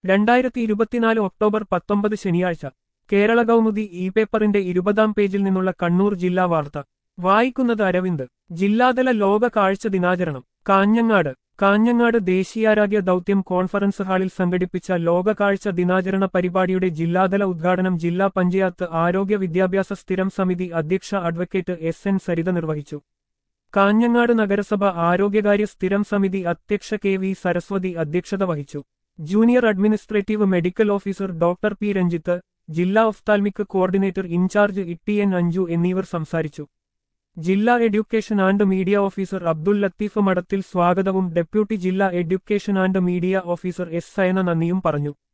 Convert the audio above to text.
രണ്ടായിരത്തി ഇരുപത്തിനാല് ഒക്ടോബർ പത്തൊമ്പത് ശനിയാഴ്ച കേരള കൗമുദി ഇ പേപ്പറിന്റെ ഇരുപതാം പേജിൽ നിന്നുള്ള കണ്ണൂർ ജില്ലാ വാർത്ത വായിക്കുന്നത് അരവിന്ദ് ജില്ലാതല ലോക കാഴ്ച ദിനാചരണം കാഞ്ഞങ്ങാട് കാഞ്ഞങ്ങാട് ദേശീയാരോഗ്യ ദൗത്യം കോൺഫറൻസ് ഹാളിൽ സംഘടിപ്പിച്ച ലോക കാഴ്ച ദിനാചരണ പരിപാടിയുടെ ജില്ലാതല ഉദ്ഘാടനം ജില്ലാ പഞ്ചായത്ത് ആരോഗ്യ വിദ്യാഭ്യാസ സ്ഥിരം സമിതി അധ്യക്ഷ അഡ്വക്കേറ്റ് എസ് എൻ സരിത നിർവഹിച്ചു കാഞ്ഞങ്ങാട് നഗരസഭ ആരോഗ്യകാര്യ സ്ഥിരം സമിതി അധ്യക്ഷ കെ വി സരസ്വതി അധ്യക്ഷത വഹിച്ചു junior administrative medical officer doctor P Ranjith ജില്ലാ ophthalmic coordinator incharge E N Anju എന്നിവർ സംസാരിച്ചു ജില്ലാ education and media officer Abdul Latheef Madathil സ്വാഗതവും ഡെപ്യൂട്ടി ജില്ലാ education and media officer S Sayana നന്ദിയും പറഞ്ഞു